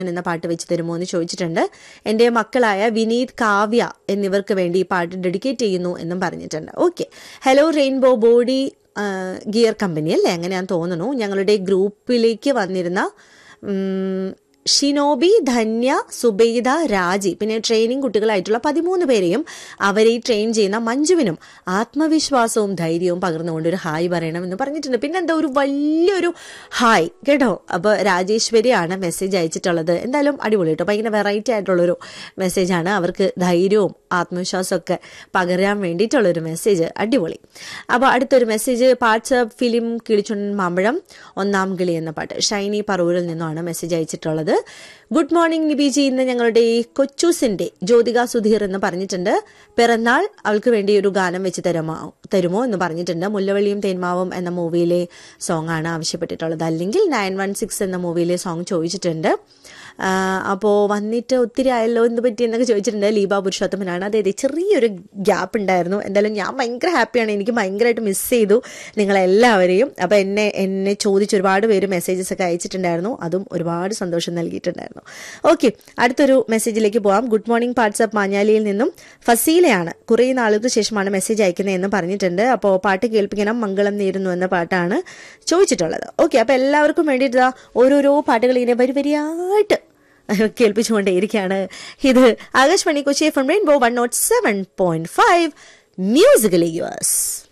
എന്ന പാട്ട് വെച്ച് തരുമോ എന്ന് ചോദിച്ചിട്ടുണ്ട് എൻ്റെ മക്കളായ വിനീത് കാവ്യ എന്നിവർക്ക് വേണ്ടി ഈ പാട്ട് ഡെഡിക്കേറ്റ് ചെയ്യുന്നു എന്നും പറഞ്ഞിട്ടുണ്ട് okay hello rainbow body gear company അല്ലേ അങ്ങനെയാന്ന് തോന്നുന്നു ഞങ്ങളുടെ ഗ്രൂപ്പിലേക്ക് വന്നിരുന്ന ഉം, ഷിനോബി ധന്യ സുബൈദ രാജി പിന്നെ ട്രെയിനിങ് കുട്ടികളായിട്ടുള്ള പതിമൂന്ന് പേരെയും അവരെ ട്രെയിൻ ചെയ്യുന്ന മഞ്ജുവിനും ആത്മവിശ്വാസവും ധൈര്യവും പകർന്നുകൊണ്ട് ഒരു ഹായ് പറയണം എന്ന് പറഞ്ഞിട്ടുണ്ട് പിന്നെ എന്താ ഒരു വലിയൊരു ഹായ് കേട്ടോ അപ്പോൾ രാജേശ്വരിയാണ് മെസ്സേജ് അയച്ചിട്ടുള്ളത് എന്തായാലും അടിപൊളി കേട്ടോ ഭയങ്കര വെറൈറ്റി ആയിട്ടുള്ളൊരു മെസ്സേജാണ് അവർക്ക് ധൈര്യവും ആത്മവിശ്വാസമൊക്കെ പകരാൻ വേണ്ടിയിട്ടുള്ളൊരു മെസ്സേജ് അടിപൊളി അപ്പോൾ അടുത്തൊരു മെസ്സേജ് പാട്സപ്പ് ഫിലിം കിളിച്ചുൺ മാമ്പഴം ഒന്നാം കിളി എന്ന പാട്ട് ഷൈനി പറവൂരിൽ നിന്നുമാണ് മെസ്സേജ് അയച്ചിട്ടുള്ളത് ഗുഡ് മോർണിംഗ് നിബിജി ഇന്ന് ഞങ്ങളുടെ ഈ കൊച്ചൂസിന്റെ ജ്യോതിക സുധീർ എന്ന് പറഞ്ഞിട്ടുണ്ട് പിറന്നാൾ അവൾക്ക് വേണ്ടി ഒരു ഗാനം വെച്ച് തരുമോ തരുമോ എന്ന് പറഞ്ഞിട്ടുണ്ട് മുല്ലവള്ളിയും തേന്മാവും എന്ന മൂവിയിലെ സോങ് ആണ് ആവശ്യപ്പെട്ടിട്ടുള്ളത് അല്ലെങ്കിൽ നയൻ വൺ സിക്സ് എന്ന മൂവിയിലെ സോങ് ചോദിച്ചിട്ടുണ്ട് അപ്പോൾ വന്നിട്ട് ഒത്തിരി ആയല്ലോ എന്ത് പറ്റി എന്നൊക്കെ ചോദിച്ചിട്ടുണ്ട് ലീബ പുരുഷോത്തമനാണ് അതെ അതെ ചെറിയൊരു ഗ്യാപ്പ് ഉണ്ടായിരുന്നു എന്തായാലും ഞാൻ ഭയങ്കര ഹാപ്പിയാണ് എനിക്ക് ഭയങ്കരമായിട്ട് മിസ് ചെയ്തു നിങ്ങളെല്ലാവരെയും അപ്പോൾ എന്നെ എന്നെ ചോദിച്ച് ഒരുപാട് പേര് മെസ്സേജസ് ഒക്കെ അയച്ചിട്ടുണ്ടായിരുന്നു അതും ഒരുപാട് സന്തോഷം നൽകിയിട്ടുണ്ടായിരുന്നു ഓക്കെ അടുത്തൊരു മെസ്സേജിലേക്ക് പോവാം ഗുഡ് മോർണിംഗ് വാട്സ്ആപ്പ് മാഞ്ഞാലിയിൽ നിന്നും ഫസീലയാണ് കുറേ നാളുകൾക്ക് ശേഷമാണ് മെസ്സേജ് അയക്കുന്നതെന്ന് പറഞ്ഞിട്ടുണ്ട് അപ്പോൾ പാട്ട് കേൾപ്പിക്കണം മംഗളം നേരുന്നു എന്ന പാട്ടാണ് ചോദിച്ചിട്ടുള്ളത് ഓക്കെ അപ്പോൾ എല്ലാവർക്കും വേണ്ടിയിട്ട് ദാ ഓരോരോ പാട്ടുകൾ ഇങ്ങനെ വരി വരിയായിട്ട് കേൾപ്പിച്ചുകൊണ്ടേയിരിക്കുകയാണ് ഇത് Akashvani Kochi F M rainbow one nought seven point five musically yours